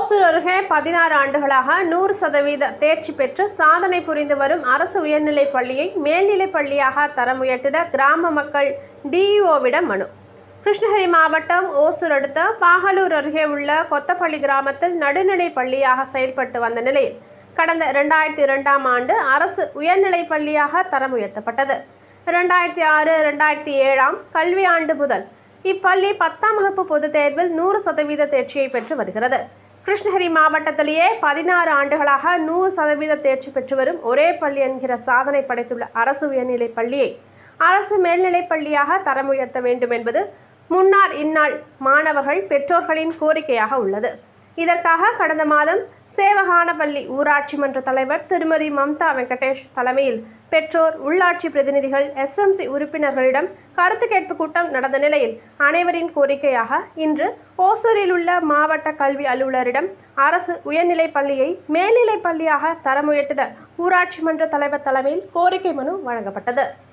ஓசூர் அருகே பதினாறு ஆண்டுகளாக நூறு சதவீத தேர்ச்சி பெற்று சாதனை புரிந்து வரும் அரசு உயர்நிலைப் பள்ளியை மேல்நிலைப் பள்ளியாக தரம் உயர்த்திட கிராம மக்கள் டிஇஓவிடம் மனு கிருஷ்ணகிரி மாவட்டம் ஓசூர் அடுத்த பாகலூர் அருகே உள்ள கொத்தப்பள்ளி கிராமத்தில் நடுநிலை பள்ளியாக செயல்பட்டு வந்த நிலையில் கடந்த இரண்டாயிரத்தி இரண்டாம் ஆண்டு அரசு உயர்நிலைப் பள்ளியாக தரம் உயர்த்தப்பட்டது இரண்டாயிரத்தி ஆறு இரண்டாயிரத்தி ஏழாம் கல்வி ஆண்டு முதல் இப்பள்ளி பத்தாம் வகுப்பு பொதுத் தேர்வில் நூறு சதவீத தேர்ச்சியை பெற்று வருகிறது கிருஷ்ணகிரி மாவட்டத்திலேயே பதினாறு ஆண்டுகளாக நூறு சதவீத தேர்ச்சி பெற்று வரும் ஒரே பள்ளி என்கிற சாதனை படைத்துள்ள அரசு உயர்நிலைப் பள்ளியை அரசு மேல்நிலைப் பள்ளியாக தரம் உயர்த்த வேண்டும் என்பது முன்னார் இந்நாள் மாணவர்கள் பெற்றோர்களின் கோரிக்கையாக உள்ளது இதற்காக கடந்த மாதம் சேவகானப்பள்ளி ஊராட்சி மன்ற தலைவர் திருமதி மம்தா வெங்கடேஷ் தலைமையில் பெற்றோர் உள்ளாட்சி பிரதிநிதிகள் எஸ்எம்சி உறுப்பினர்களிடம் கருத்து கேட்பு கூட்டம் நடந்த நிலையில் அனைவரின் கோரிக்கையாக இன்று ஓசூரில் உள்ள மாவட்ட கல்வி அலுவலரிடம் அரசு உயர்நிலைப் பள்ளியை மேல்நிலைப் பள்ளியாக தரம் உயர்த்திட ஊராட்சி மன்ற தலைவர் தலைமையில் கோரிக்கை மனு வழங்கப்பட்டது